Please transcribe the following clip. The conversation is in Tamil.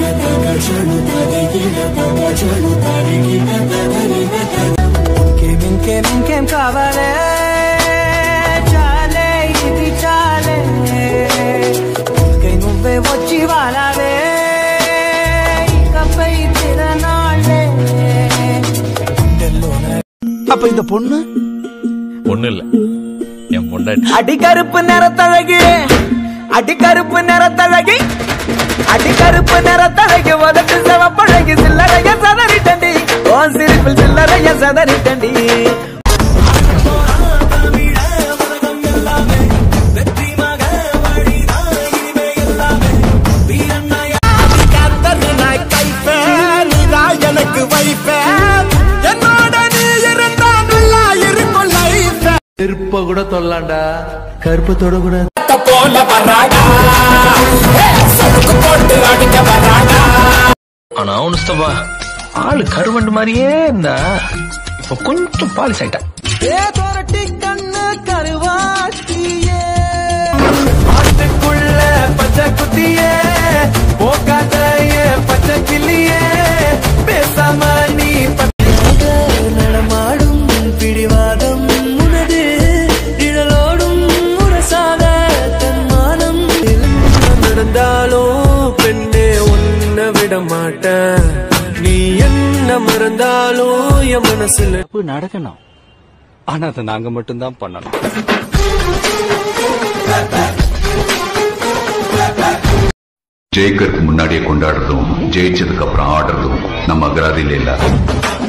ఇంకేం ఇంకేం కావాలే చాలే ఇది చాలే ఇంకై నువ్వే వచ్చి వాలావే ఇకపై తిరనాళ్ళే గుండెల్లోన அப்ப இந்த பொண்ணு ஒண்ணு இல்ல என் பொண்டாட்டி அடிக்கருப்பு நிறத்தழகி அடிக்கருப்பு நிறத்தழகி அடிக்கருப்பு நிறத்தழகி உதட்டு சிவப்பழகி சில்லறைய சதறிட்டண்டி ஓ சிரிப்பில் சில்லறைய சதறிட்டண்டி எனக்கு வைப்பேன் என்னோட நீ இருந்தா நல்லா இருக்கும் லைஃப் நெருப்ப கூட தொல்லாண்டா கருப்பத்தோட கூட போல வராடா சதுக்கு போட்டு அடிக்க வராடா ஆனா அவனுஸ்தபா ஆளு கருவண்டு மாதிரியே இருந்தா இப்ப கொஞ்சம் பாலிஸ் ஆயிட்டா ஏ தோரட்டி கண்ணு கருவாட்டியே ஆட்டுக்குள்ள பச்சை குட்டியே போக்காத ஏன் பச்சை கிளியே பேசாம நீ நடமாடும் பிடிவாதம் உனது நிழலோடும் உரசாத தன்மானம் நடந்தாலும் பெண்ணே உன்னை விட மாட்டேன் நீ என்ன மறந்தாலும் என் மனசுல நடக்கணும் ஆனா அதை நாங்க மட்டும்தான் பண்ணணும் ஜெயிக்கிறதுக்கு முன்னாடியே கொண்டாடுறதும் ஜெயிச்சதுக்கு அப்புறம் ஆடுறதும் நம்ம அகராதியில இல்ல